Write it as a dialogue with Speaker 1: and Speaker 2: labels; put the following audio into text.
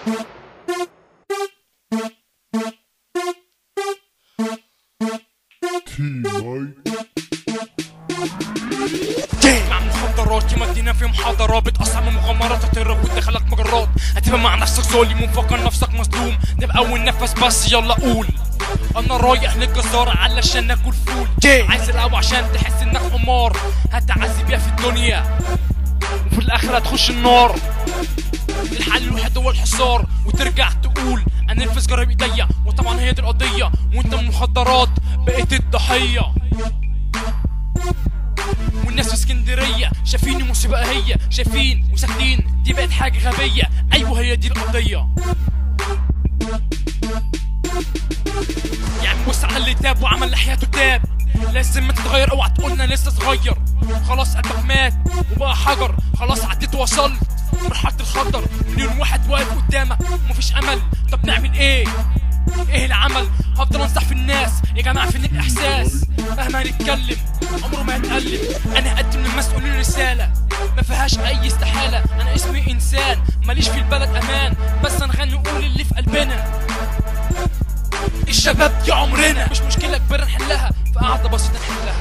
Speaker 1: مع مخدرات يمدينا في محاضرة بتأثر من مغامرات هتهرب وتدخلك مجرات هتبقى مع نفسك ظالم ومفكر نفسك مظلوم نبقى أول نفس بس يلا قول انا رايح للجزارة علشان ناكل فول عايز القهوة عشان تحس انك حمار هتعذب بيها في الدنيا وفي الاخر هتخش النار الحل الوحيد هو الحصار وترجع تقول انا الفس جرب ايديا وطبعا هي دي القضية وانت من المخدرات بقيت الضحية والناس في اسكندرية شايفيني مصيبة هي شايفين وساكتين دي بقت حاجة غبية ايوه هي دي القضية يعني بص على اللي تاب وعمل لحياته تاب لازم انت تتغير اوعى تقول انا لسه صغير خلاص قلبك مات وبقى حجر خلاص عديت وصلت مرحلة الخطر مليون واحد واقف قدامك ومفيش امل طب نعمل ايه ايه العمل هفضل انصح في الناس يا جماعه فين الاحساس مهما هنتكلم عمره ما هيتقلب انا هقدم للمسؤولين رساله ما فيهاش اي استحاله انا اسمي انسان ماليش في البلد امان بس هنغني ونقول اللي في قلبنا الشباب دي عمرنا مش مشكله كبيره نحلها في قعده بسيطه نحلها